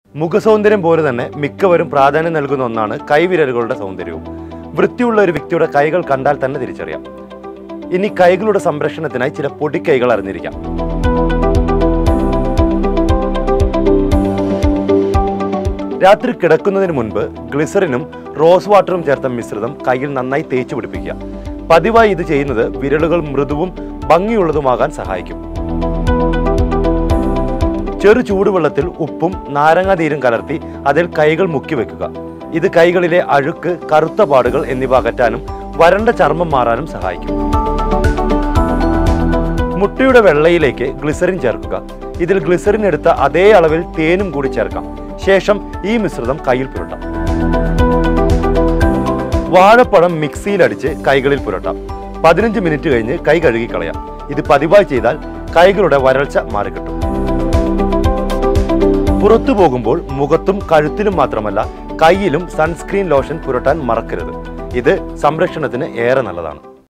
മുഖസൗന്ദര്യം പോലെ തന്നെ മിക്കവരും പ്രാധാന്യം നൽകുന്ന ഒന്നാണ് കൈവിരലുകളുടെ സൗന്ദര്യവും വൃത്തിയുള്ള ഒരു വ്യക്തിയുടെ കൈകൾ കണ്ടാൽ തന്നെ തിരിച്ചറിയാം ഇനി കൈകളുടെ സംരക്ഷണത്തിനായി ചില പൊടിക്കൈകൾ അറിഞ്ഞിരിക്കാം രാത്രി കിടക്കുന്നതിന് മുൻപ് ഗ്ലിസറിനും റോസ് വാട്ടറും ചേർത്ത മിശ്രിതം കയ്യിൽ നന്നായി തേച്ച് പിടിപ്പിക്കുക പതിവായി ഇത് ചെയ്യുന്നത് വിരലുകൾ മൃദുവും ഭംഗിയുള്ളതുമാകാൻ സഹായിക്കും ചെറു ചൂടുവെള്ളത്തിൽ ഉപ്പും നാരങ്ങാനീരും കലർത്തി അതിൽ കൈകൾ മുക്കി വെക്കുക ഇത് കൈകളിലെ അഴുക്ക് കറുത്ത പാടുകൾ എന്നിവ അകറ്റാനും വരണ്ട ചർമ്മം മാറാനും സഹായിക്കും മുട്ടയുടെ വെള്ളയിലേക്ക് ഗ്ലിസറിൻ ചേർക്കുക ഇതിൽ ഗ്ലിസറിൻ എടുത്ത അതേ അളവിൽ തേനും കൂടി ചേർക്കാം ശേഷം ഈ മിശ്രിതം കയ്യിൽ പുരട്ടാം വാഴപ്പഴം മിക്സിയിലടിച്ച് കൈകളിൽ പുരട്ടാം പതിനഞ്ച് മിനിറ്റ് കഴിഞ്ഞ് കൈ കഴുകിക്കളയാം ഇത് പതിവായി ചെയ്താൽ കൈകളുടെ വരൾച്ച മാറിക്കിട്ടും പുറത്തു പോകുമ്പോൾ മുഖത്തും കഴുത്തിലും മാത്രമല്ല കയ്യിലും സൺസ്ക്രീൻ ലോഷൻ പുരട്ടാൻ മറക്കരുത് ഇത് സംരക്ഷണത്തിന് ഏറെ നല്ലതാണ്